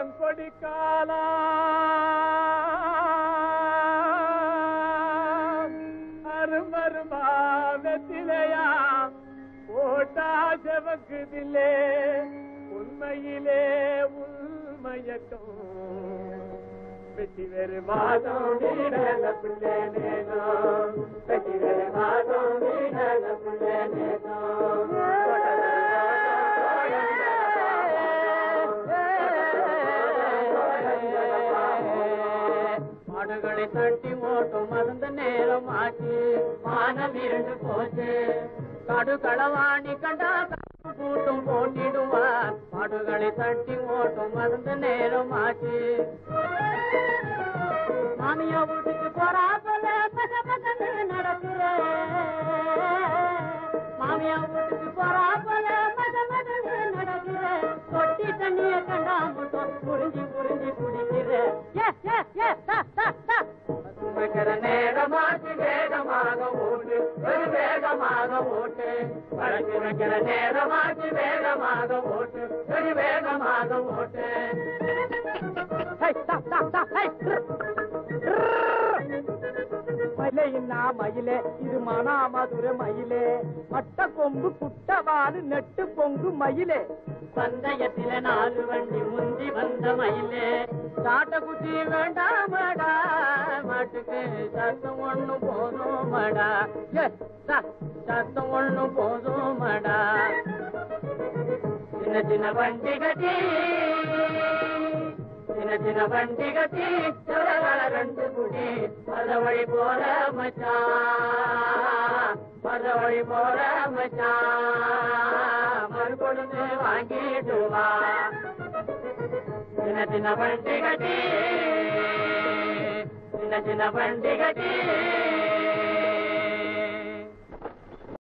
பழங்கொடி காலா அருமருமா வெத்திலையா போட்டா ஜவக்குதிலே உண்மையிலே உள்மயக்கம் வெட்டி வேறு வாதம் நீடல பிள்ளை நேனோ வெட்டி வேறு வாதம் நீடல பிள்ளை நேனோ மாடுகளை தட்டி ஓட்டும் மறந்த நேரம் ஆச்சு மானம் இருண்டு போச்சு கடு களவாணி கண்டா கூட்டும் போட்டிடுவார் மாடுகளை தட்டி ஓட்டும் மறந்த நேரம் ஆச்சு மாமியா வீட்டுக்கு போறா போல பச பசன்னு நடக்கிற மாமியா வீட்டுக்கு போறா போல பச பசன்னு நடக்கிற தொட்டி தண்ணிய கண்டா மட்டும் புரிஞ்சு புரிஞ்சு குடிக்கிற ஏ ஏ ஏ தா தா தா சுமக்கிற நேரமாச்சு வேகமாக ஓட்டு ஒரு வேகமாக ஓட்டு வழக்கு வைக்கிற நேரமாச்சு வேகமாக ஓட்டு ஒரு வேகமாக ஓட்டு ஹை தா தா தா ஹை மயிலையின்னா மயிலே இது மனா மதுர மயிலே மட்ட கொம்பு குட்டவாறு நெட்டு பொங்கு மயிலே பந்தயத்தில நாலு வண்டி முந்தி வந்த மயிலே சாட்ட குட்டி வேண்டாமடா மாட்டுக்கு சத்தம் ஒண்ணு போதுமடா ஏ, சா, சத்தம் ஒண்ணு போதுமடா சின்ன சின்ன வண்டி கட்டி சின்ன சின்ன வண்டி கட்டி சிறகல ரெண்டு குடி மத வழி போற மச்சான் மத வழி போற மச்சான் மறுபொழுது வாங்கிட்டு வா சின்ன சின்ன வண்டி கட்டி சின்ன சின்ன வண்டி கட்டி